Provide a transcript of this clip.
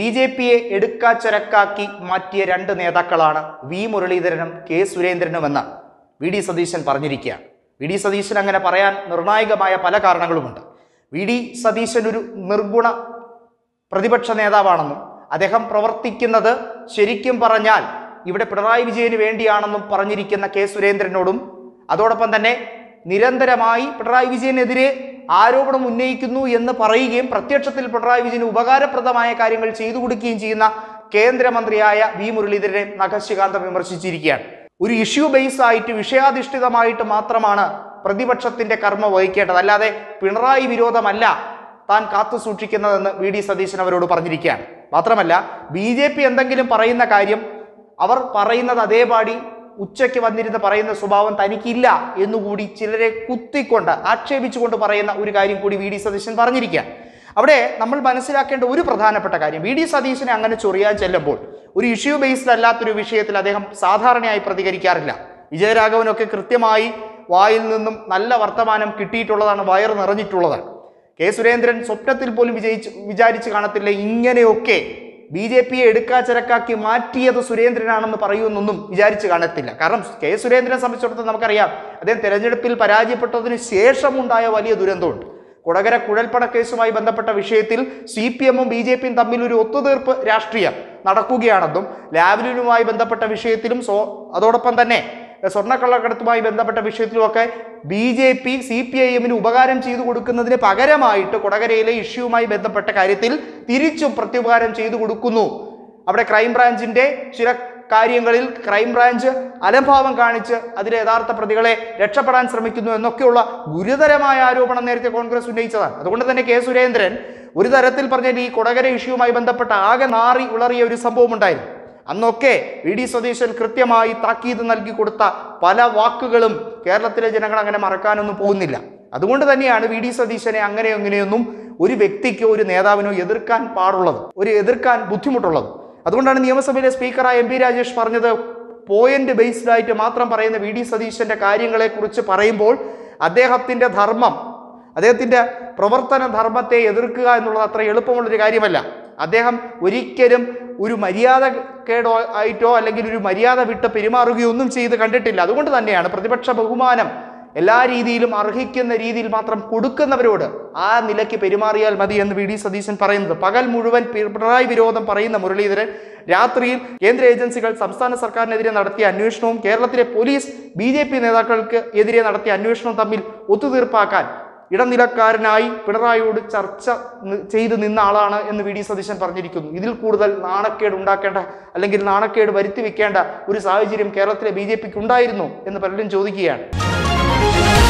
B J പിയെ എടുക്കാച്ചരക്കാക്കി മാറ്റിയ രണ്ട് നേതാക്കളാണ് വി മുരളീധരനും കെ സുരേന്ദ്രനുമെന്ന് വി ഡി സതീശൻ പറഞ്ഞിരിക്കുകയാണ് വി ഡി സതീശൻ അങ്ങനെ പറയാൻ നിർണായകമായ പല കാരണങ്ങളുമുണ്ട് വി ഡി സതീശൻ ഒരു നിർഗുണ പ്രതിപക്ഷ നേതാവാണെന്നും അദ്ദേഹം പ്രവർത്തിക്കുന്നത് ശരിക്കും പറഞ്ഞാൽ ഇവിടെ പിണറായി വിജയന് വേണ്ടിയാണെന്നും പറഞ്ഞിരിക്കുന്ന കെ സുരേന്ദ്രനോടും അതോടൊപ്പം തന്നെ നിരന്തരമായി പിണറായി വിജയനെതിരെ ആരോപണം ഉന്നയിക്കുന്നു എന്ന് പറയുകയും പ്രത്യക്ഷത്തിൽ പിണറായി വിജയന് ഉപകാരപ്രദമായ കാര്യങ്ങൾ ചെയ്തു കൊടുക്കുകയും ചെയ്യുന്ന കേന്ദ്രമന്ത്രിയായ വി മുരളീധരനെ നഖശികാന്തം വിമർശിച്ചിരിക്കുകയാണ് ഒരു ഇഷ്യൂ ബേസ് ആയിട്ട് വിഷയാധിഷ്ഠിതമായിട്ട് മാത്രമാണ് പ്രതിപക്ഷത്തിന്റെ കർമ്മ വഹിക്കേണ്ടത് അല്ലാതെ പിണറായി വിരോധമല്ല താൻ കാത്തു സൂക്ഷിക്കുന്നതെന്ന് വി ഡി സതീശൻ അവരോട് പറഞ്ഞിരിക്കുകയാണ് മാത്രമല്ല ബി ജെ പി എന്തെങ്കിലും പറയുന്ന കാര്യം അവർ പറയുന്നത് അതേപാടി ഉച്ചയ്ക്ക് വന്നിരുന്ന് പറയുന്ന സ്വഭാവം തനിക്കില്ല എന്നുകൂടി ചിലരെ കുത്തിക്കൊണ്ട് ആക്ഷേപിച്ചുകൊണ്ട് പറയുന്ന ഒരു കാര്യം കൂടി വി ഡി സതീശൻ പറഞ്ഞിരിക്കുകയാണ് അവിടെ നമ്മൾ മനസ്സിലാക്കേണ്ട ഒരു പ്രധാനപ്പെട്ട കാര്യം വി ഡി സതീശനെ അങ്ങനെ ചൊറിയാൻ ചെല്ലുമ്പോൾ ഒരു ഇഷ്യൂ ബേസ്ഡ് അല്ലാത്തൊരു വിഷയത്തിൽ അദ്ദേഹം സാധാരണയായി പ്രതികരിക്കാറില്ല വിജയരാഘവനൊക്കെ കൃത്യമായി വായിൽ നിന്നും നല്ല വർത്തമാനം കിട്ടിയിട്ടുള്ളതാണ് വയർ നിറഞ്ഞിട്ടുള്ളതാണ് കെ സുരേന്ദ്രൻ സ്വപ്നത്തിൽ പോലും വിജയിച്ച് വിചാരിച്ച് കാണത്തില്ല ഇങ്ങനെയൊക്കെ ബി ജെ പിയെ എടുക്കാച്ചരക്കാക്കി മാറ്റിയത് സുരേന്ദ്രനാണെന്ന് പറയുമെന്നൊന്നും വിചാരിച്ച് കാണത്തില്ല കാരണം കെ സുരേന്ദ്രനെ സംബന്ധിച്ചിടത്തോളം നമുക്കറിയാം അദ്ദേഹം തെരഞ്ഞെടുപ്പിൽ പരാജയപ്പെട്ടതിന് ശേഷമുണ്ടായ വലിയ ദുരന്തമുണ്ട് കൊടകര കുഴൽപ്പണ കേസുമായി ബന്ധപ്പെട്ട വിഷയത്തിൽ സി പി എമ്മും ബി ജെ പിയും തമ്മിൽ ഒരു ഒത്തുതീർപ്പ് രാഷ്ട്രീയം നടക്കുകയാണെന്നും ലാവ്ലിനുമായി ബന്ധപ്പെട്ട വിഷയത്തിലും സോ അതോടൊപ്പം തന്നെ സ്വർണ്ണക്കള്ളക്കടത്തുമായി ബന്ധപ്പെട്ട വിഷയത്തിലുമൊക്കെ B J P C P I എമ്മിന് ഉപകാരം ചെയ്തു കൊടുക്കുന്നതിന് പകരമായിട്ട് കൊടകരയിലെ ഇഷ്യൂവുമായി ബന്ധപ്പെട്ട കാര്യത്തിൽ തിരിച്ചും പ്രത്യുപകാരം ചെയ്തു കൊടുക്കുന്നു അവിടെ ക്രൈംബ്രാഞ്ചിന്റെ ചില കാര്യങ്ങളിൽ ക്രൈംബ്രാഞ്ച് അലംഭാവം കാണിച്ച് അതിലെ യഥാർത്ഥ പ്രതികളെ രക്ഷപ്പെടാൻ ശ്രമിക്കുന്നു എന്നൊക്കെയുള്ള ഗുരുതരമായ ആരോപണം നേരത്തെ കോൺഗ്രസ് ഉന്നയിച്ചതാണ് അതുകൊണ്ട് തന്നെ കെ സുരേന്ദ്രൻ ഒരു തരത്തിൽ പറഞ്ഞാൽ ഈ കൊടകര ഇഷ്യൂവുമായി ബന്ധപ്പെട്ട ആകെ നാറി ഉളറിയ ഒരു സംഭവം ഉണ്ടായിരുന്നു അന്നൊക്കെ വി ഡി സതീശൻ കൃത്യമായി താക്കീത് നൽകി കൊടുത്ത പല വാക്കുകളും കേരളത്തിലെ ജനങ്ങൾ അങ്ങനെ മറക്കാനൊന്നും പോകുന്നില്ല അതുകൊണ്ട് തന്നെയാണ് വി ഡി സതീശനെ അങ്ങനെ അങ്ങനെയൊന്നും ഒരു വ്യക്തിക്കോ ഒരു നേതാവിനോ എതിർക്കാൻ പാടുള്ളത് ഒരു എതിർക്കാൻ ബുദ്ധിമുട്ടുള്ളത് അതുകൊണ്ടാണ് നിയമസഭയിലെ സ്പീക്കറായ എം പി രാജേഷ് പറഞ്ഞത് പോയിന്റ് ബേസ്ഡ് ആയിട്ട് മാത്രം പറയുന്ന വി ഡി സതീശന്റെ കാര്യങ്ങളെക്കുറിച്ച് പറയുമ്പോൾ അദ്ദേഹത്തിന്റെ ധർമ്മം അദ്ദേഹത്തിന്റെ പ്രവർത്തന ധർമ്മത്തെ എതിർക്കുക എന്നുള്ളത് അത്ര എളുപ്പമുള്ളൊരു കാര്യമല്ല അദ്ദേഹം ഒരിക്കലും ഒരു മര്യാദ കേടോ ആയിട്ടോ അല്ലെങ്കിൽ ഒരു മര്യാദ വിട്ട് പെരുമാറുകയോ ഒന്നും ചെയ്ത് കണ്ടിട്ടില്ല അതുകൊണ്ട് തന്നെയാണ് പ്രതിപക്ഷ ബഹുമാനം എല്ലാ രീതിയിലും അർഹിക്കുന്ന രീതിയിൽ മാത്രം കൊടുക്കുന്നവരോട് ആ നിലയ്ക്ക് പെരുമാറിയാൽ മതി എന്ന് വി ഡി സതീശൻ പറയുന്നത് പകൽ മുഴുവൻ പി- പിണറായി വിരോധം പറയുന്ന മുരളീധരൻ രാത്രിയിൽ കേന്ദ്ര ഏജൻസികൾ സംസ്ഥാന സർക്കാരിനെതിരെ നടത്തിയ അന്വേഷണവും കേരളത്തിലെ പോലീസ് ബി ജെ പി നേതാക്കൾക്ക് എതിരെ നടത്തിയ അന്വേഷണവും തമ്മിൽ ഒത്തുതീർപ്പാക്കാൻ ഇടനിലക്കാരനായി പിണറായിയോട് ചർച്ച നി- ചെയ്ത് നിന്ന ആളാണ് എന്ന് വി ഡി സതീശൻ പറഞ്ഞിരിക്കുന്നു ഇതിൽ കൂടുതൽ നാണക്കേട് ഉണ്ടാക്കേണ്ട അല്ലെങ്കിൽ നാണക്കേട് വരുത്തി വെക്കേണ്ട ഒരു സാഹചര്യം കേരളത്തിലെ ബി ജെ പിക്ക് ഉണ്ടായിരുന്നു എന്ന് പലരും ചോദിക്കുകയാണ്